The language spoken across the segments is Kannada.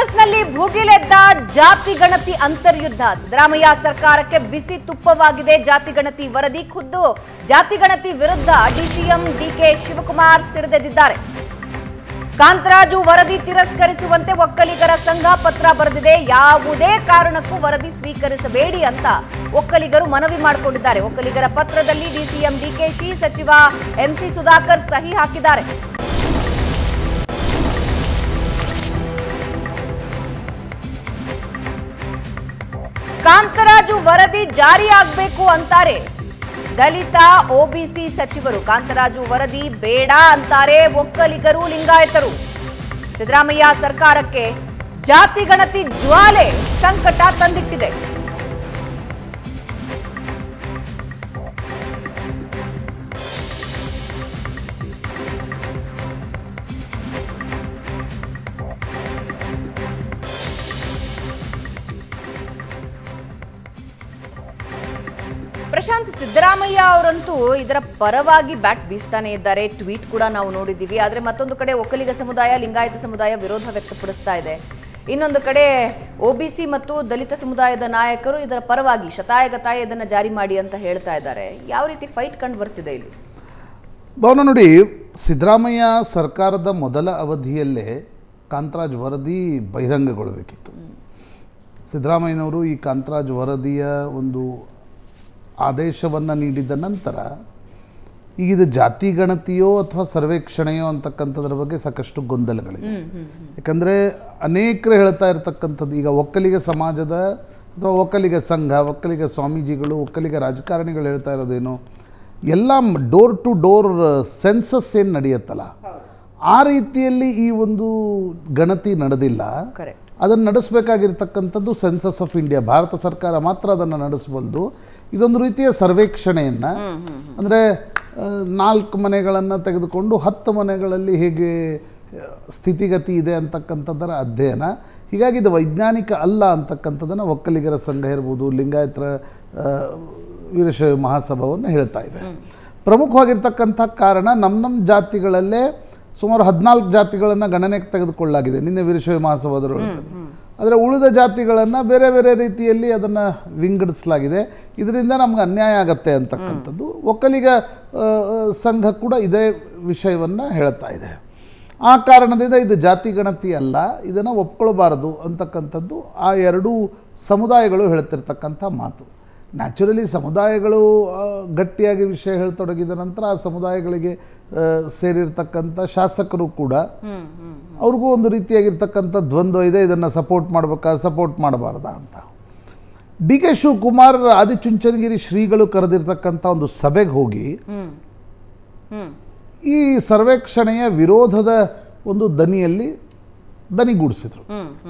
ಕಾಂಗ್ರೆಸ್ನಲ್ಲಿ ಭುಗಿಲೆದ್ದ ಜಾತಿ ಗಣತಿ ಅಂತರ್ಯುದ್ಧ ಸಿದ್ದರಾಮಯ್ಯ ಸರ್ಕಾರಕ್ಕೆ ಬಿಸಿ ತುಪ್ಪವಾಗಿದೆ ಜಾತಿ ಗಣತಿ ವರದಿ ಖುದ್ದು ಜಾತಿ ಗಣತಿ ವಿರುದ್ಧ ಡಿಸಿಎಂ ಡಿಕೆ ಶಿವಕುಮಾರ್ ಸಿಡಿದೆದ್ದಿದ್ದಾರೆ ಕಾಂತರಾಜು ವರದಿ ತಿರಸ್ಕರಿಸುವಂತೆ ಒಕ್ಕಲಿಗರ ಸಂಘ ಪತ್ರ ಬರೆದಿದೆ ಯಾವುದೇ ಕಾರಣಕ್ಕೂ ವರದಿ ಸ್ವೀಕರಿಸಬೇಡಿ ಅಂತ ಒಕ್ಕಲಿಗರು ಮನವಿ ಮಾಡಿಕೊಂಡಿದ್ದಾರೆ ಒಕ್ಕಲಿಗರ ಪತ್ರದಲ್ಲಿ ಡಿಸಿಎಂ ಡಿಕೆಶಿ ಸಚಿವ ಎಂಸಿ ಸುಧಾಕರ್ ಸಹಿ ಹಾಕಿದ್ದಾರೆ ಕಾಂತರಾಜು ವರದಿ ಜಾರಿಯಾಗಬೇಕು ಅಂತಾರೆ ದಲಿತ ಒಬಿಸಿ ಸಚಿವರು ಕಾಂತರಾಜು ವರದಿ ಬೇಡ ಅಂತಾರೆ ಒಕ್ಕಲಿಗರು ಲಿಂಗಾಯತರು ಸಿದ್ದರಾಮಯ್ಯ ಸರ್ಕಾರಕ್ಕೆ ಜಾತಿ ಗಣತಿ ಜ್ವಾಲೆ ಸಂಕಟ ತಂದಿಟ್ಟಿದೆ ಪ್ರಶಾಂತ್ ಸಿದ್ದರಾಮಯ್ಯ ಅವರಂತೂ ಇದರ ಪರವಾಗಿ ಬ್ಯಾಟ್ ಬೀಸ್ತಾನೆ ಇದ್ದಾರೆ ಟ್ವೀಟ್ ಕೂಡ ನಾವು ನೋಡಿದ್ದೀವಿ ಆದರೆ ಮತ್ತೊಂದು ಕಡೆ ಒಕ್ಕಲಿಗ ಸಮುದಾಯ ಲಿಂಗಾಯತ ಸಮುದಾಯ ವಿರೋಧ ವ್ಯಕ್ತಪಡಿಸ್ತಾ ಇದೆ ಇನ್ನೊಂದು ಕಡೆ ಒಬಿಸಿ ಮತ್ತು ದಲಿತ ಸಮುದಾಯದ ನಾಯಕರು ಇದರ ಪರವಾಗಿ ಶತಾಯಗತಾಯ ಇದನ್ನು ಜಾರಿ ಮಾಡಿ ಅಂತ ಹೇಳ್ತಾ ಇದ್ದಾರೆ ಯಾವ ರೀತಿ ಫೈಟ್ ಕಂಡು ಬರ್ತಿದೆ ಇಲ್ಲಿ ಭವನ ನೋಡಿ ಸಿದ್ದರಾಮಯ್ಯ ಸರ್ಕಾರದ ಮೊದಲ ಅವಧಿಯಲ್ಲೇ ಕಾಂತರಾಜ್ ವರದಿ ಬಹಿರಂಗಗೊಳ್ಳಬೇಕಿತ್ತು ಸಿದ್ದರಾಮಯ್ಯನವರು ಈ ಕಾಂತರಾಜ್ ವರದಿಯ ಒಂದು ಆದೇಶವನ್ನು ನೀಡಿದ ನಂತರ ಈಗ ಇದು ಜಾತಿ ಗಣತಿಯೋ ಅಥವಾ ಸರ್ವೇಕ್ಷಣೆಯೋ ಅಂತಕ್ಕಂಥದ್ರ ಬಗ್ಗೆ ಸಾಕಷ್ಟು ಗೊಂದಲಗಳಿವೆ ಯಾಕಂದರೆ ಅನೇಕರು ಹೇಳ್ತಾ ಇರತಕ್ಕಂಥದ್ದು ಈಗ ಒಕ್ಕಲಿಗ ಸಮಾಜದ ಅಥವಾ ಒಕ್ಕಲಿಗ ಸಂಘ ಒಕ್ಕಲಿಗ ಸ್ವಾಮೀಜಿಗಳು ಒಕ್ಕಲಿಗ ರಾಜಕಾರಣಿಗಳು ಹೇಳ್ತಾ ಇರೋದೇನು ಎಲ್ಲ ಡೋರ್ ಟು ಡೋರ್ ಸೆನ್ಸಸ್ ಏನು ನಡೆಯುತ್ತಲ್ಲ ಆ ರೀತಿಯಲ್ಲಿ ಈ ಒಂದು ಗಣತಿ ನಡೆದಿಲ್ಲ ಕರೆಕ್ಟ್ ಅದನ್ನು ನಡೆಸಬೇಕಾಗಿರ್ತಕ್ಕಂಥದ್ದು ಸೆನ್ಸಸ್ ಆಫ್ ಇಂಡಿಯಾ ಭಾರತ ಸರ್ಕಾರ ಮಾತ್ರ ಅದನ್ನು ನಡೆಸಬಲ್ದು ಇದೊಂದು ರೀತಿಯ ಸರ್ವೇಕ್ಷಣೆಯನ್ನು ಅಂದರೆ ನಾಲ್ಕು ಮನೆಗಳನ್ನು ತೆಗೆದುಕೊಂಡು ಹತ್ತು ಮನೆಗಳಲ್ಲಿ ಹೇಗೆ ಆ, ಸ್ಥಿತಿಗತಿ ಇದೆ ಅಂತಕ್ಕಂಥದ್ದರ ಅಧ್ಯಯನ ಹೀಗಾಗಿ ಇದು ವೈಜ್ಞಾನಿಕ ಅಲ್ಲ ಅಂತಕ್ಕಂಥದ್ದನ್ನು ಒಕ್ಕಲಿಗರ ಸಂಘ ಇರ್ಬೋದು ಲಿಂಗಾಯತರ ಆ, ವೀರಶೈವ ಮಹಾಸಭಾವನ್ನು ಹೇಳ್ತಾ ಇದೆ ಪ್ರಮುಖವಾಗಿರ್ತಕ್ಕಂಥ ಕಾರಣ ನಮ್ಮ ನಮ್ಮ ಜಾತಿಗಳಲ್ಲೇ ಸುಮಾರು ಹದಿನಾಲ್ಕು ಜಾತಿಗಳನ್ನು ಗಣನೆಗೆ ತೆಗೆದುಕೊಳ್ಳಲಾಗಿದೆ ನಿನ್ನೆ ವೀರಶೈವ ಮಹಾಸಭಾದರು ಹೇಳ್ತಿದ್ರು ಆದರೆ ಉಳಿದ ಜಾತಿಗಳನ್ನು ಬೇರೆ ಬೇರೆ ರೀತಿಯಲ್ಲಿ ಅದನ್ನು ವಿಂಗಡಿಸಲಾಗಿದೆ ಇದರಿಂದ ನಮ್ಗೆ ಅನ್ಯಾಯ ಆಗತ್ತೆ ಅಂತಕ್ಕಂಥದ್ದು ಒಕ್ಕಲಿಗ ಆ, ಸಂಘ ಕೂಡ ಇದೇ ವಿಷಯವನ್ನು ಹೇಳ್ತಾ ಇದೆ ಆ ಕಾರಣದಿಂದ ಇದು ಜಾತಿ ಗಣತಿ ಅಲ್ಲ ಇದನ್ನು ಒಪ್ಕೊಳ್ಬಾರದು ಅಂತಕ್ಕಂಥದ್ದು ಆ ಎರಡೂ ಸಮುದಾಯಗಳು ಹೇಳ್ತಿರ್ತಕ್ಕಂಥ ಮಾತು ನ್ಯಾಚುರಲಿ ಸಮುದಾಯಗಳು ಆ, ಗಟ್ಟಿಯಾಗಿ ವಿಷಯ ಹೇಳ್ತೊಡಗಿದ ನಂತರ ಆ ಸಮುದಾಯಗಳಿಗೆ ಆ, ಸೇರಿರ್ತಕ್ಕಂಥ ಶಾಸಕರು ಕೂಡ ಅವ್ರಿಗೂ ಒಂದು ರೀತಿಯಾಗಿರ್ತಕ್ಕಂಥ ದ್ವಂದ್ವ ಇದೆ ಇದನ್ನು ಸಪೋರ್ಟ್ ಮಾಡಬೇಕಾ ಸಪೋರ್ಟ್ ಮಾಡಬಾರ್ದಾ ಅಂತ ಡಿ ಕೆ ಶಿವಕುಮಾರ್ ಆದಿಚುಂಚನಗಿರಿ ಶ್ರೀಗಳು ಕರೆದಿರ್ತಕ್ಕಂಥ ಒಂದು ಸಭೆಗೆ ಹೋಗಿ ಈ ಸರ್ವೇಕ್ಷಣೆಯ ವಿರೋಧದ ಒಂದು ದನಿಯಲ್ಲಿ ದನಿಗೂಡಿಸಿದ್ರು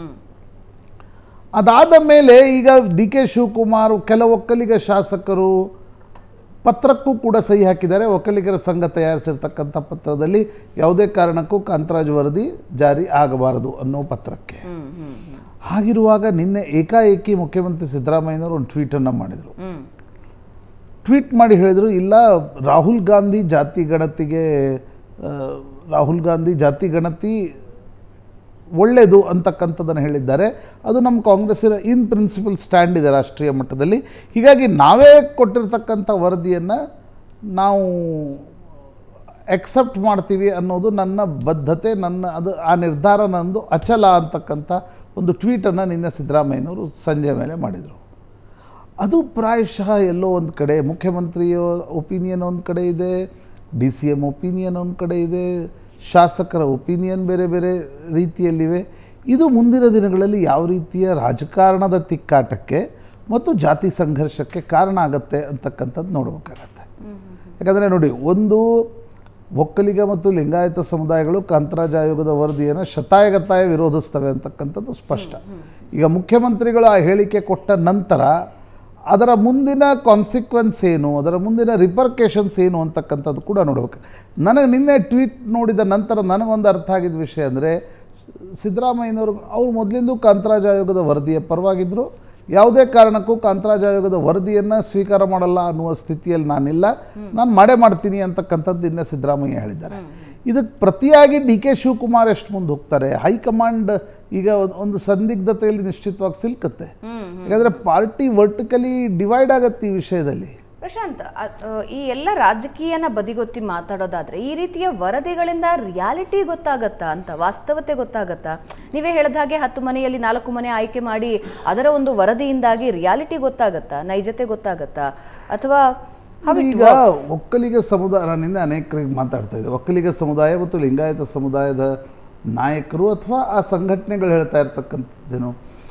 ಅದಾದ ಮೇಲೆ ಈಗ ಡಿ ಕೆ ಶಿವಕುಮಾರ್ ಕೆಲ ಒಕ್ಕಲಿಗ ಶಾಸಕರು ಪತ್ರಕ್ಕೂ ಕೂಡ ಸಹಿ ಹಾಕಿದ್ದಾರೆ ಒಕ್ಕಲಿಗರ ಸಂಘ ತಯಾರಿಸಿರ್ತಕ್ಕಂಥ ಪತ್ರದಲ್ಲಿ ಯಾವುದೇ ಕಾರಣಕ್ಕೂ ಕಾಂತರಾಜ್ ವರದಿ ಜಾರಿ ಆಗಬಾರದು ಅನ್ನೋ ಪತ್ರಕ್ಕೆ ಹಾಗಿರುವಾಗ ನಿನ್ನೆ ಏಕಾಏಕಿ ಮುಖ್ಯಮಂತ್ರಿ ಸಿದ್ದರಾಮಯ್ಯನವರು ಒಂದು ಟ್ವೀಟನ್ನು ಮಾಡಿದರು ಟ್ವೀಟ್ ಮಾಡಿ ಹೇಳಿದರು ಇಲ್ಲ ರಾಹುಲ್ ಗಾಂಧಿ ಜಾತಿ ಗಣತಿಗೆ ಆ, ರಾಹುಲ್ ಗಾಂಧಿ ಜಾತಿ ಗಣತಿ ಒಳ್ಳೆಯದು ಅಂತಕ್ಕಂಥದ್ದನ್ನು ಹೇಳಿದ್ದಾರೆ ಅದು ನಮ್ಮ ಕಾಂಗ್ರೆಸ್ಸಿನ ಇನ್ ಪ್ರಿನ್ಸಿಪಲ್ ಸ್ಟ್ಯಾಂಡ್ ಇದೆ ರಾಷ್ಟ್ರೀಯ ಮಟ್ಟದಲ್ಲಿ ಹೀಗಾಗಿ ನಾವೇ ಕೊಟ್ಟಿರ್ತಕ್ಕಂಥ ವರದಿಯನ್ನು ನಾವು ಎಕ್ಸೆಪ್ಟ್ ಮಾಡ್ತೀವಿ ಅನ್ನೋದು ನನ್ನ ಬದ್ಧತೆ ನನ್ನ ಅದು ಆ ನಿರ್ಧಾರ ನಂದು ಅಚಲ ಅಂತಕ್ಕಂಥ ಒಂದು ಟ್ವೀಟನ್ನು ನಿನ್ನೆ ಸಿದ್ದರಾಮಯ್ಯನವರು ಸಂಜೆ ಮೇಲೆ ಮಾಡಿದರು ಅದು ಪ್ರಾಯಶಃ ಎಲ್ಲೋ ಒಂದು ಕಡೆ ಮುಖ್ಯಮಂತ್ರಿಯ ಒಪಿನಿಯನ್ ಒಂದು ಕಡೆ ಇದೆ ಡಿ ಸಿ ಎಮ್ ಒಪಿನಿಯನ್ ಒಂದು ಕಡೆ ಇದೆ ಶಾಸಕರ ಒಪಿನಿಯನ್ ಬೇರೆ ಬೇರೆ ರೀತಿಯಲ್ಲಿವೆ ಇದು ಮುಂದಿನ ದಿನಗಳಲ್ಲಿ ಯಾವ ರೀತಿಯ ರಾಜಕಾರಣದ ತಿಕ್ಕಾಟಕ್ಕೆ ಮತ್ತು ಜಾತಿ ಸಂಘರ್ಷಕ್ಕೆ ಕಾರಣ ಆಗತ್ತೆ ಅಂತಕ್ಕಂಥದ್ದು ನೋಡಬೇಕಾಗತ್ತೆ ಯಾಕಂದರೆ ನೋಡಿ ಒಂದು ಒಕ್ಕಲಿಗ ಮತ್ತು ಲಿಂಗಾಯತ ಸಮುದಾಯಗಳು ಕಾಂತರಾಜ್ ಆಯೋಗದ ವರದಿಯನ್ನು ಶತಾಯಗತಾಯ ವಿರೋಧಿಸ್ತವೆ ಅಂತಕ್ಕಂಥದ್ದು ಸ್ಪಷ್ಟ ಈಗ ಮುಖ್ಯಮಂತ್ರಿಗಳು ಆ ಹೇಳಿಕೆ ಕೊಟ್ಟ ನಂತರ ಅದರ ಮುಂದಿನ ಕಾನ್ಸಿಕ್ವೆನ್ಸ್ ಏನು ಅದರ ಮುಂದಿನ ರಿಪರ್ಕೇಷನ್ಸ್ ಏನು ಅಂತಕ್ಕಂಥದ್ದು ಕೂಡ ನೋಡಬೇಕು ನನಗೆ ನಿನ್ನೆ ಟ್ವೀಟ್ ನೋಡಿದ ನಂತರ ನನಗೊಂದು ಅರ್ಥ ಆಗಿದ್ದ ವಿಷಯ ಅಂದರೆ ಸಿದ್ದರಾಮಯ್ಯನವರು ಅವ್ರು ಮೊದಲಿಂದ ಕಾಂತರಾಜ್ ಆಯೋಗದ ವರದಿಯ ಪರವಾಗಿದ್ದರು ಯಾವುದೇ ಕಾರಣಕ್ಕೂ ಕಾಂತರಾಜ್ ಆಯೋಗದ ವರದಿಯನ್ನು ಸ್ವೀಕಾರ ಮಾಡಲ್ಲ ಅನ್ನುವ ಸ್ಥಿತಿಯಲ್ಲಿ ನಾನಿಲ್ಲ ನಾನು ಮಾಡೇ ಮಾಡ್ತೀನಿ ಅಂತಕ್ಕಂಥದ್ದು ನಿನ್ನೆ ಸಿದ್ದರಾಮಯ್ಯ ಹೇಳಿದ್ದಾರೆ ಇದಕ್ಕೆ ಪ್ರತಿಯಾಗಿ ಡಿ ಕೆ ಶಿವಕುಮಾರ್ ಎಷ್ಟು ಮುಂದೆ ಹೋಗ್ತಾರೆ ಹೈಕಮಾಂಡ್ ಈಗ ಒಂದ್- ಒಂದು ಸಂದಿಗ್ಧತೆಯಲ್ಲಿ ನಿಶ್ಚಿತವಾಗಿ ಸಿಲ್ಕತ್ತೆ ಯಾಕಂದರೆ ಪಾರ್ಟಿ ವರ್ಟಿಕಲಿ ಡಿವೈಡ್ ಆಗತ್ತೆ ಈ ವಿಷಯದಲ್ಲಿ ಪ್ರಶಾಂತ್ ಅ- ಅ, ಈ ಎಲ್ಲ ರಾಜಕೀಯನ ಬದಿಗೊತ್ತಿ ಮಾತಾಡೋದಾದ್ರೆ ಈ ರೀತಿಯ ವರದಿಗಳಿಂದ ರಿಯಾಲಿಟಿ ಗೊತ್ತಾಗತ್ತಾ ಅಂತ ವಾಸ್ತವತೆ ಗೊತ್ತಾಗತ್ತಾ ನೀವೇ ಹೇಳಿದ ಹಾಗೆ ಹತ್ತು ಮನೆಯಲ್ಲಿ ನಾಲ್ಕು ಮನೆ ಆಯ್ಕೆ ಮಾಡಿ ಅದರ ಒಂದು ವರದಿಯಿಂದಾಗಿ ರಿಯಾಲಿಟಿ ಗೊತ್ತಾಗತ್ತಾ ನೈಜತೆ ಗೊತ್ತಾಗತ್ತಾ ಅಥವಾ how it ಈಗ works? ಒಕ್ಕಲಿಗ ಸಮುದಾಯ ನಾನು ನಿನ್ನೆ ಅನೇಕರಿಗೆ ಮಾತಾಡ್ತಾ ಇದ್ದೆ ಒಕ್ಕಲಿಗ ಸಮುದಾಯ ಮತ್ತು ಲಿಂಗಾಯತ ಸಮುದಾಯದ ನಾಯಕರು ಅಥವಾ ಆ ಸಂಘಟನೆಗಳು ಹೇಳ್ತಾ ಇರ್ತಕ್ಕಂಥದ್ದೇನು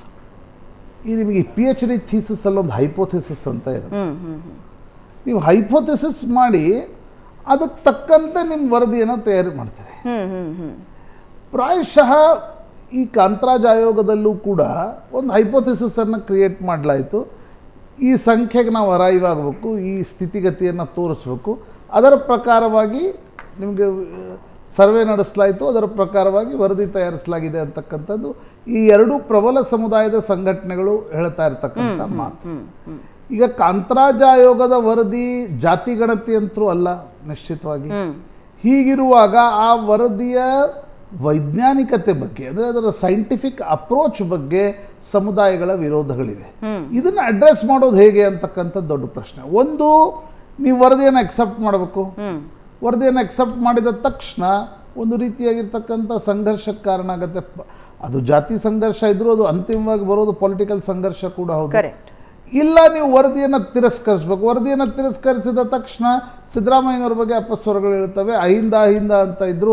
ಈ ನಿಮಗೆ ಪಿ ಎಚ್ ಡಿ ಥೀಸಿಸ್ ಅಲ್ಲೊಂದು ಹೈಪೋಥೆಸಿಸ್ ಅಂತ ಇರುತ್ತೆ ಹ್ಮ್ ಹ್ಮ್ ಹ್ಮ್ ನೀವು ಹೈಪೋಥೆಸಿಸ್ ಮಾಡಿ ಅದಕ್ಕೆ ತಕ್ಕಂತೆ ನಿಮ್ಮ ವರದಿಯನ್ನು ತಯಾರಿ ಮಾಡ್ತೀರಿ ಹ್ಮ್ ಹ್ಮ್ ಹ್ಮ್ ಪ್ರಾಯಶಃ ಈ ಕಾಂತರಾಜ್ ಆಯೋಗದಲ್ಲೂ ಕೂಡ ಒಂದು ಹೈಪೋಥೆಸಿಸನ್ನು ಕ್ರಿಯೇಟ್ ಮಾಡಲಾಯಿತು ಈ ಸಂಖ್ಯೆಗೆ ನಾವು ಅರೈವ್ ಆಗಬೇಕು ಈ ಸ್ಥಿತಿಗತಿಯನ್ನು ತೋರಿಸ್ಬೇಕು ಅದರ ಪ್ರಕಾರವಾಗಿ ನಿಮಗೆ ಸರ್ವೆ ನಡೆಸಲಾಯಿತು ಅದರ ಪ್ರಕಾರವಾಗಿ ವರದಿ ತಯಾರಿಸಲಾಗಿದೆ ಅಂತಕ್ಕಂಥದ್ದು ಈ ಎರಡೂ ಪ್ರಬಲ ಸಮುದಾಯದ ಸಂಘಟನೆಗಳು ಹೇಳ್ತಾ ಇರ್ತಕ್ಕಂಥ ಮಾತು ಈಗ ಕಾಂತರಾಜ್ ಆಯೋಗದ ವರದಿ ಜಾತಿ ಗಣತಿ ಅಂತರೂ ಅಲ್ಲ ನಿಶ್ಚಿತವಾಗಿ ಹೀಗಿರುವಾಗ ಆ ವರದಿಯ ವೈಜ್ಞಾನಿಕತೆ ಬಗ್ಗೆ ಅಂದರೆ ಅದರ ಸೈಂಟಿಫಿಕ್ ಅಪ್ರೋಚ್ ಬಗ್ಗೆ ಸಮುದಾಯಗಳ ವಿರೋಧಗಳಿವೆ ಇದನ್ನು ಅಡ್ರೆಸ್ ಮಾಡೋದು ಹೇಗೆ ಅಂತಕ್ಕಂಥದ್ದು ದೊಡ್ಡ ಪ್ರಶ್ನೆ ಒಂದು ನೀವು ವರದಿಯನ್ನು ಅಕ್ಸೆಪ್ಟ್ ಮಾಡಬೇಕು ವರದಿಯನ್ನು ಅಕ್ಸೆಪ್ಟ್ ಮಾಡಿದ ತಕ್ಷಣ ಒಂದು ರೀತಿಯಾಗಿರ್ತಕ್ಕಂಥ ಸಂಘರ್ಷಕ್ಕೆ ಕಾರಣ ಆಗುತ್ತೆ ಪ- ಅದು ಜಾತಿ ಸಂಘರ್ಷ ಇದ್ರೂ ಅದು ಅಂತಿಮವಾಗಿ ಬರೋದು ಪೊಲಿಟಿಕಲ್ ಸಂಘರ್ಷ ಕೂಡ ಹೌದು ಕರೆಕ್ಟ್ ಇಲ್ಲ ನೀವು ವರದಿಯನ್ನು ತಿರಸ್ಕರಿಸ್ಬೇಕು ವರದಿಯನ್ನು ತಿರಸ್ಕರಿಸಿದ ತಕ್ಷಣ ಸಿದ್ದರಾಮಯ್ಯನವ್ರ ಬಗ್ಗೆ ಅಪಸ್ವರಗಳು ಇರ್ತವೆ ಅಹಿಂದ ಅಹಿಂದ ಅಂತ ಇದ್ದರು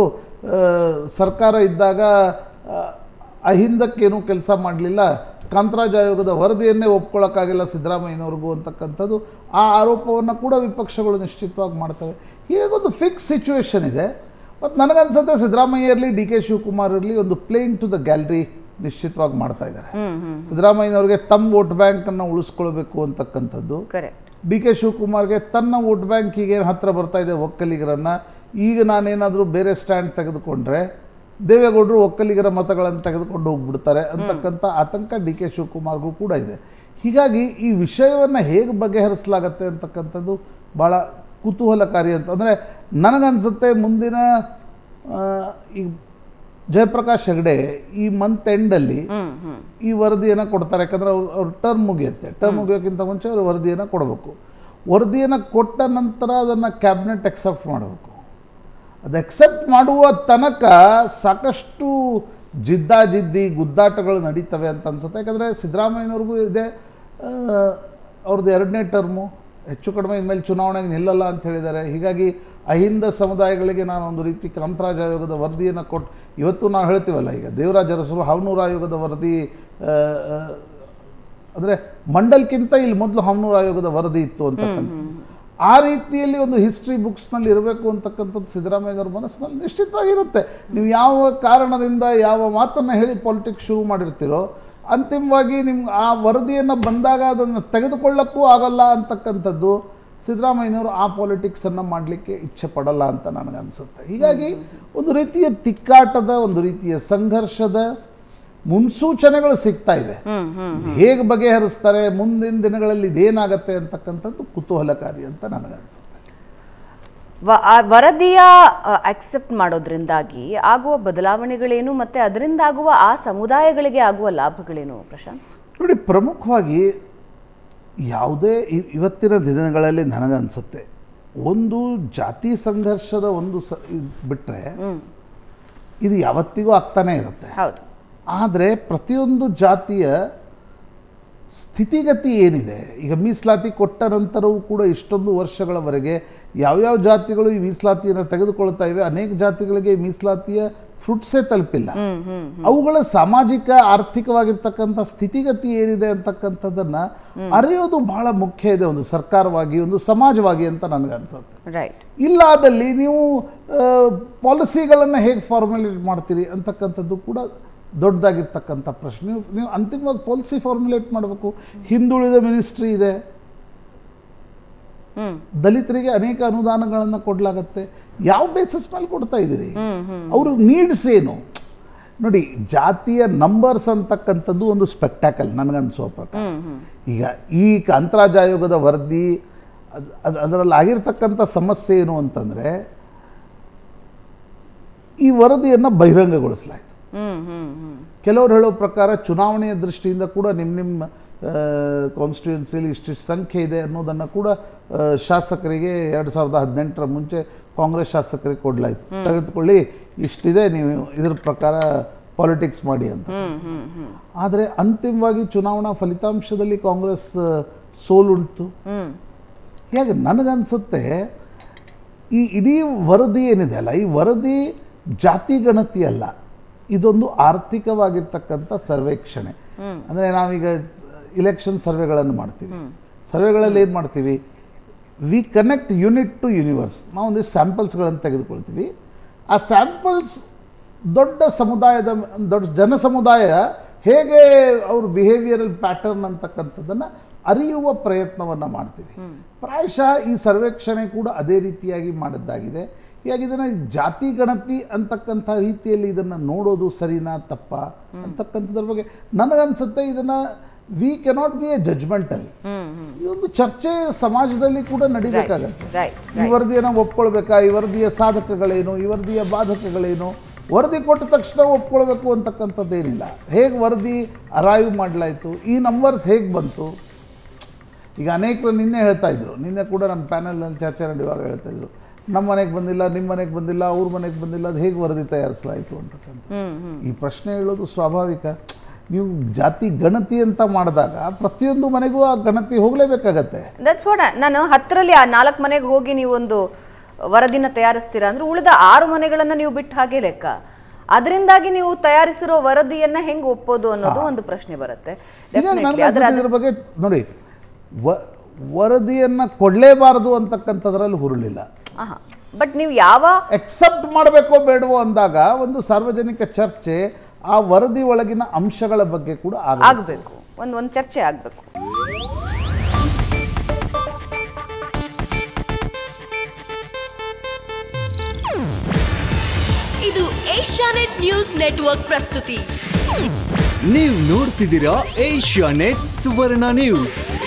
ಸರ್ಕಾರ ಇದ್ದಾಗ ಆ, ಅಹಿಂದಕ್ಕೇನೂ ಕೆಲಸ ಮಾಡಲಿಲ್ಲ ಕಾಂತರಾಜ್ ಆಯೋಗದ ವರದಿಯನ್ನೇ ಒಪ್ಕೊಳ್ಳೋಕ್ಕಾಗಿಲ್ಲ ಸಿದ್ದರಾಮಯ್ಯನವ್ರಿಗೂ ಅಂತಕ್ಕಂಥದ್ದು ಆ ಆರೋಪವನ್ನು ಕೂಡ ವಿಪಕ್ಷಗಳು ನಿಶ್ಚಿತವಾಗಿ ಮಾಡ್ತವೆ ಹೀಗೊಂದು ಫಿಕ್ಸ್ ಸಿಚುವೇಶನ್ ಇದೆ ಮತ್ತು ನನಗನ್ಸುತ್ತೆ ಸಿದ್ದರಾಮಯ್ಯ ಇರಲಿ ಡಿ ಕೆ ಶಿವಕುಮಾರ್ ಇರಲಿ ಒಂದು ಪ್ಲೇಯಿಂಗ್ ಟು ದ ಗ್ಯಾಲರಿ ನಿಶ್ಚಿತವಾಗಿ ಮಾಡ್ತಾ ಇದ್ದಾರೆ ಸಿದ್ದರಾಮಯ್ಯನವ್ರಿಗೆ ತಮ್ಮ ವೋಟ್ ಬ್ಯಾಂಕನ್ನು ಉಳಿಸ್ಕೊಳ್ಬೇಕು ಅಂತಕ್ಕಂಥದ್ದು ಕರೆಕ್ಟ್ ಡಿ ಕೆ ಶಿವಕುಮಾರ್ಗೆ ತನ್ನ ವೋಟ್ ಬ್ಯಾಂಕ್ ಈಗೇನು ಹತ್ತಿರ ಬರ್ತಾ ಇದೆ ಒಕ್ಕಲಿಗರನ್ನು ಈಗ ನಾನೇನಾದರೂ ಬೇರೆ ಸ್ಟ್ಯಾಂಡ್ ತೆಗೆದುಕೊಂಡ್ರೆ ದೇವೇಗೌಡರು ಒಕ್ಕಲಿಗರ ಮತಗಳನ್ನು ತೆಗೆದುಕೊಂಡು ಹೋಗ್ಬಿಡ್ತಾರೆ ಅಂತಕ್ಕಂಥ ಆತಂಕ ಡಿ ಕೆ ಶಿವಕುಮಾರ್ಗೂ ಕೂಡ ಇದೆ ಹೀಗಾಗಿ ಈ ವಿಷಯವನ್ನು ಹೇಗೆ ಬಗೆಹರಿಸಲಾಗತ್ತೆ ಅಂತಕ್ಕಂಥದ್ದು ಭಾಳ ಕುತೂಹಲಕಾರಿ ಅಂತ ಅಂದರೆ ನನಗನ್ಸುತ್ತೆ ಮುಂದಿನ ಆ, ಈ ಜಯಪ್ರಕಾಶ್ ಹೆಗಡೆ ಈ ಮಂತ್ ಎಂಡಲ್ಲಿ ಹ್ಮ್ ಹ್ಮ್ ಈ ವರದಿಯನ್ನು ಕೊಡ್ತಾರೆ ಯಾಕಂದರೆ ಅವ್ರು ಅವ್ರ ಟರ್ಮ್ ಮುಗಿಯುತ್ತೆ ಟರ್ಮ್ ಮುಗಿಯೋಕ್ಕಿಂತ ಮುಂಚೆ ಅವರು ವರದಿಯನ್ನು ಕೊಡಬೇಕು ವರದಿಯನ್ನು ಕೊಟ್ಟ ನಂತರ ಅದನ್ನು ಕ್ಯಾಬಿನೆಟ್ ಎಕ್ಸೆಪ್ಟ್ ಮಾಡಬೇಕು ಅದು ಎಕ್ಸೆಪ್ಟ್ ಮಾಡುವ ತನಕ ಸಾಕಷ್ಟು ಜಿದ್ದಾಜಿದ್ದಿ ಗುದ್ದಾಟಗಳು ನಡೀತವೆ ಅಂತ ಅನ್ಸುತ್ತೆ ಯಾಕಂದರೆ ಸಿದ್ದರಾಮಯ್ಯನವ್ರಿಗೂ ಇದೆ ಆ, ಅವ್ರದ್ದು ಎರಡನೇ ಟರ್ಮು ಹೆಚ್ಚು ಕಡಿಮೆ ಇನ್ಮೇಲೆ ಚುನಾವಣೆಗೆ ನಿಲ್ಲಲ್ಲ ಅಂತ ಹೇಳಿದ್ದಾರೆ ಹೀಗಾಗಿ ಅಹಿಂದ ಸಮುದಾಯಗಳಿಗೆ ನಾನು ಒಂದು ರೀತಿ ಕಾಂತರಾಜ್ ಆಯೋಗದ ವರದಿಯನ್ನು ಕೊಟ್ಟು ಇವತ್ತು ನಾವು ಹೇಳ್ತೀವಲ್ಲ ಈಗ ದೇವರಾಜ ಅರಸರು ಹಾವನೂರು ಆಯೋಗದ ವರದಿ ಆ, ಆ, ಅಂದರೆ ಮಂಡಲ್ಕಿಂತ ಇಲ್ಲಿ ಮೊದಲು ಹಾವನೂರು ಆಯೋಗದ ವರದಿ ಇತ್ತು ಅಂತಕ್ಕಂಥದ್ದು ಆ ರೀತಿಯಲ್ಲಿ ಒಂದು ಹಿಸ್ಟ್ರಿ ಬುಕ್ಸ್ನಲ್ಲಿ ಇರಬೇಕು ಅಂತಕ್ಕಂಥದ್ದು ಸಿದ್ದರಾಮಯ್ಯನವ್ರ ಮನಸ್ಸಿನಲ್ಲಿ ನಿಶ್ಚಿತವಾಗಿರುತ್ತೆ ನೀವು ಯಾವ ಕಾರಣದಿಂದ ಯಾವ ಮಾತನ್ನು ಹೇಳಿ ಪಾಲಿಟಿಕ್ಸ್ ಶುರು ಮಾಡಿರ್ತೀರೋ ಅಂತಿಮವಾಗಿ ನಿಮ್ಗೆ ಆ ವರದಿಯನ್ನು ಬಂದಾಗ ಅದನ್ನು ತೆಗೆದುಕೊಳ್ಳಕ್ಕೂ ಆಗಲ್ಲ ಅಂತಕ್ಕಂಥದ್ದು ಸಿದ್ದರಾಮಯ್ಯನವರು ಆ ಪಾಲಿಟಿಕ್ಸನ್ನು ಮಾಡಲಿಕ್ಕೆ ಇಚ್ಛೆ ಪಡಲ್ಲ ಅಂತ ನನಗನ್ಸುತ್ತೆ ಹೀಗಾಗಿ ಒಂದು ರೀತಿಯ ತಿಕ್ಕಾಟದ ಒಂದು ರೀತಿಯ ಸಂಘರ್ಷದ ಮುನ್ಸೂಚನೆಗಳು ಸಿಗ್ತಾ ಇವೆ ಇದು ಹೇಗೆ ಬಗೆಹರಿಸ್ತಾರೆ ಮುಂದಿನ ದಿನಗಳಲ್ಲಿ ಇದೇನಾಗತ್ತೆ ಅಂತಕ್ಕಂಥದ್ದು ಕುತೂಹಲಕಾರಿ ಅಂತ ನನಗನ್ಸುತ್ತೆ ವ- ಆ ವರದಿಯ ಅಕ್ಸೆಪ್ಟ್ ಮಾಡೋದ್ರಿಂದಾಗಿ ಆಗುವ ಬದಲಾವಣೆಗಳೇನು ಮತ್ತೆ ಅದರಿಂದ ಆಗುವ ಆ ಸಮುದಾಯಗಳಿಗೆ ಆಗುವ ಲಾಭಗಳೇನು ಪ್ರಶಾಂತ್ ನೋಡಿ ಪ್ರಮುಖವಾಗಿ ಯಾವುದೇ ಇ- ಇವತ್ತಿನ ದಿನಗಳಲ್ಲಿ ನನಗನ್ಸುತ್ತೆ ಒಂದು ಜಾತಿ ಸಂಘರ್ಷದ ಒಂದು ಸ ಬಿಟ್ಟರೆ ಇದು ಯಾವತ್ತಿಗೂ ಆಗ್ತಾನೇ ಇರುತ್ತೆ ಹೌದು ಆದರೆ ಪ್ರತಿಯೊಂದು ಜಾತಿಯ ಸ್ಥಿತಿಗತಿ ಏನಿದೆ ಈಗ ಮೀಸಲಾತಿ ಕೊಟ್ಟ ನಂತರವೂ ಕೂಡ ಇಷ್ಟೊಂದು ವರ್ಷಗಳವರೆಗೆ ಯಾವ್ಯಾವ ಜಾತಿಗಳು ಈ ಮೀಸಲಾತಿಯನ್ನು ತೆಗೆದುಕೊಳ್ತಾ ಇವೆ ಅನೇಕ ಜಾತಿಗಳಿಗೆ ಈ ಮೀಸಲಾತಿಯ ಫ್ರುಟ್ಸೇ ತಲುಪಿಲ್ಲ ಅವುಗಳ ಸಾಮಾಜಿಕ ಆರ್ಥಿಕವಾಗಿರ್ತಕ್ಕಂಥ ಸ್ಥಿತಿಗತಿ ಏನಿದೆ ಅಂತಕ್ಕಂಥದ್ದನ್ನು ಅರಿಯೋದು ಬಹಳ ಮುಖ್ಯ ಇದೆ ಒಂದು ಸರ್ಕಾರವಾಗಿ ಒಂದು ಸಮಾಜವಾಗಿ ಅಂತ ನನಗನ್ಸುತ್ತೆ ರೈಟ್ ಇಲ್ಲಾದಲ್ಲಿ ನೀವು ಪಾಲಿಸಿಗಳನ್ನು ಹೇಗೆ ಫಾರ್ಮುಲೇಟ್ ಮಾಡ್ತೀರಿ ಅಂತಕ್ಕಂಥದ್ದು ಕೂಡ ದೊಡ್ಡದಾಗಿರ್ತಕ್ಕಂಥ ಪ್ರಶ್ನೆ ನೀವು ನೀವು ಅಂತಿಮವಾಗಿ ಪಾಲಿಸಿ ಫಾರ್ಮುಲೇಟ್ ಮಾಡಬೇಕು ಹಿಂದುಳಿದ ಮಿನಿಸ್ಟ್ರಿ ಇದೆ ಹ್ಮ್ ದಲಿತರಿಗೆ ಅನೇಕ ಅನುದಾನಗಳನ್ನು ಕೊಡಲಾಗತ್ತೆ ಯಾವ ಬೇಸಿಸ್ ಮೇಲೆ ಕೊಡ್ತಾ ಇದ್ದೀರಿ ಅವ್ರ ನೀಡ್ಸ್ ಏನು ನೋಡಿ ಜಾತಿಯ ನಂಬರ್ಸ್ ಅಂತಕ್ಕಂಥದ್ದು ಒಂದು ಸ್ಪೆಕ್ಟಾಕಲ್ ನನಗನ್ಸೋ ಪ್ರಕಾರ ಈಗ ಈ ಕಾಂತರಾಜ್ ಆಯೋಗದ ವರದಿ ಅದು ಅದು ಅದರಲ್ಲಿ ಆಗಿರ್ತಕ್ಕಂಥ ಸಮಸ್ಯೆ ಏನು ಅಂತಂದರೆ ಈ ವರದಿಯನ್ನು ಬಹಿರಂಗಗೊಳಿಸಲಾಯಿತು ಹ್ಮ್ ಹ್ಮ್ ಹ್ಮ್ ಕೆಲವರು ಹೇಳೋ ಪ್ರಕಾರ ಚುನಾವಣೆಯ ದೃಷ್ಟಿಯಿಂದ ಕೂಡ ನಿಮ್ಮ ನಿಮ್ಮ ಕಾನ್ಸ್ಟಿಟ್ಯೂನ್ಸಿಲಿ ಇಷ್ಟಿಷ್ಟು ಸಂಖ್ಯೆ ಇದೆ ಅನ್ನೋದನ್ನು ಕೂಡ ಆ, ಶಾಸಕರಿಗೆ ಎರಡು ಸಾವಿರದ ಹದಿನೆಂಟರ ಮುಂಚೆ ಕಾಂಗ್ರೆಸ್ ಶಾಸಕರಿಗೆ ಕೊಡಲಾಯಿತು ತೆಗೆದುಕೊಳ್ಳಿ ಇಷ್ಟಿದೆ ನೀವು ಇದ್ರ ಪ್ರಕಾರ ಪಾಲಿಟಿಕ್ಸ್ ಮಾಡಿ ಅಂತ ಆದರೆ ಅಂತಿಮವಾಗಿ ಚುನಾವಣಾ ಫಲಿತಾಂಶದಲ್ಲಿ ಕಾಂಗ್ರೆಸ್ ಆ, ಸೋಲುಂಟು ಹ್ಮ್ ಹೇಗೆ ನನಗನ್ಸುತ್ತೆ ಈ ಇಡೀ ವರದಿ ಏನಿದೆ ಅಲ್ಲ ಈ ವರದಿ ಜಾತಿ ಗಣತಿ ಅಲ್ಲ ಇದೊಂದು ಆರ್ಥಿಕವಾಗಿರ್ತಕ್ಕಂಥ ಸರ್ವೇಕ್ಷಣೆ ಅಂದರೆ ನಾವೀಗ ಇಲೆಕ್ಷನ್ ಸರ್ವೆಗಳನ್ನು ಮಾಡ್ತೀವಿ ಸರ್ವೆಗಳಲ್ಲಿ ಏನು ಮಾಡ್ತೀವಿ we connect unit to universe ನಾವು ಒಂದಿಷ್ಟು ಸ್ಯಾಂಪಲ್ಸ್ಗಳನ್ನು ತೆಗೆದುಕೊಳ್ತೀವಿ ಆ ಸ್ಯಾಂಪಲ್ಸ್ ದೊಡ್ಡ ಸಮುದಾಯದ ದೊಡ್ಡ ಜನ ಸಮುದಾಯ ಹೇಗೆ ಅವ್ರ ಬಿಹೇವಿಯರಲ್ ಪ್ಯಾಟರ್ನ್ ಅಂತಕ್ಕಂಥದ್ದನ್ನು ಅರಿಯುವ ಪ್ರಯತ್ನವನ್ನು ಮಾಡ್ತೀವಿ ಪ್ರಾಯಶಃ ಈ ಸರ್ವೇಕ್ಷಣೆ ಕೂಡ ಅದೇ ರೀತಿಯಾಗಿ ಮಾಡಿದ್ದಾಗಿದೆ ಹೀಗಾಗಿ ಇದನ್ನು ಜಾತಿ ಗಣತಿ ಅಂತಕ್ಕಂಥ ರೀತಿಯಲ್ಲಿ ಇದನ್ನು ನೋಡೋದು ಸರಿನಾ ತಪ್ಪ ಅಂತಕ್ಕಂಥದ್ರ ಬಗ್ಗೆ ನನಗನ್ಸುತ್ತೆ ಇದನ್ನು we cannot be a judgemental ಇದೊಂದು ಚರ್ಚೆ ಸಮಾಜದಲ್ಲಿ ಕೂಡ ನಡಿಬೇಕಾಗತ್ತೆ ರೈಟ್ ಈ ವರದಿಯನ್ನು ಒಪ್ಕೊಳ್ಬೇಕಾ ಈ ವರದಿಯ ಸಾಧಕಗಳೇನು ಈ ವರದಿಯ ಬಾಧಕಗಳೇನು ವರದಿ ಕೊಟ್ಟ ತಕ್ಷಣ ಒಪ್ಕೊಳ್ಬೇಕು ಅಂತಕ್ಕಂಥದ್ದೇನಿಲ್ಲ ಹೇಗೆ ವರದಿ ಅರೈವ್ ಮಾಡಲಾಯಿತು ಈ ನಂಬರ್ಸ್ ಹೇಗೆ ಬಂತು ಈಗ ಅನೇಕರು ನಿನ್ನೆ ಹೇಳ್ತಾ ಇದ್ರು ನಿನ್ನೆ ಕೂಡ ನಮ್ಮ ಪ್ಯಾನಲ್ನಲ್ಲಿ ಚರ್ಚೆ ನಡೆಯುವಾಗ ಹೇಳ್ತಾ ಇದ್ರು ನಮ್ಮ ಮನೆಗೆ ಬಂದಿಲ್ಲ ನಿಮ್ಮ ಮನೆಗೆ ಬಂದಿಲ್ಲ ಅವ್ರ ಮನೆಗೆ ಬಂದಿಲ್ಲ ಅದು ಹೇಗೆ ವರದಿ ತಯಾರಿಸಲಾಯಿತು ಅಂತಕ್ಕಂಥ ಈ ಪ್ರಶ್ನೆ ಹೇಳೋದು ಸ್ವಾಭಾವಿಕ ನೀವು ಜಾತಿ ಗಣತಿ ಅಂತ ಮಾಡಿದಾಗ ಪ್ರತಿಯೊಂದು ಮನೆಗೂ ಆ ಗಣತಿ ಹೋಗಲೇಬೇಕಾಗತ್ತೆ ದಟ್ಸ್ ವಾಟ್ ನಾನು ಹತ್ತರಲ್ಲಿ ಆ ನಾಲ್ಕು ಮನೆಗೆ ಹೋಗಿ ನೀವು ಒಂದು ವರದಿನ ತಯಾರಿಸ್ತೀರಾ ಅಂದ್ರೆ ಉಳಿದ ಆರು ಮನೆಗಳನ್ನ ನೀವು ಬಿಟ್ಟು ಹಾಗೆ ಲೆಕ್ಕ ಅದರಿಂದಾಗಿ ನೀವು ತಯಾರಿಸಿರೋ ವರದಿಯನ್ನ ಹೆಂಗ್ ಒಪ್ಪೋದು ಅನ್ನೋದು ಒಂದು ಪ್ರಶ್ನೆ ಬರುತ್ತೆ ಈಗ Definitely. ನನಗೆ ಆದ್ರೆ ಅನ್ಸುತ್ತೆ ಇದ್ರ ಬಗ್ಗೆ ನೋಡಿ ವ ವರದಿಯನ್ನು ಕೊಡಲೇಬಾರದು ಅಂತಕ್ಕಂಥದ್ರಲ್ಲಿ ಹುರುಳಿಲ್ಲ ಬಟ್ ನೀವು ಯಾವ ಎಕ್ಸೆಪ್ಟ್ ಮಾಡಬೇಕೋ ಬೇಡವೋ ಅಂದಾಗ ಒಂದು ಸಾರ್ವಜನಿಕ ಚರ್ಚೆ ಆ ವರದಿ ಒಳಗಿನ ಅಂಶಗಳ ಬಗ್ಗೆ ಕೂಡ ಆಗ ಆಗ್ಬೇಕು ಒಂದ್ ಒಂದ್ ಚರ್ಚೆ ಆಗ್ಬೇಕು ಇದು ಏಷ್ಯಾನೆಟ್ ನ್ಯೂಸ್ ನೆಟ್ವರ್ಕ್ ಪ್ರಸ್ತುತಿ ನೀವು ನೋಡ್ತಿದ್ದೀರಾ ಏಷ್ಯಾ ನೆಟ್ ಸುವರ್ಣ ನ್ಯೂಸ್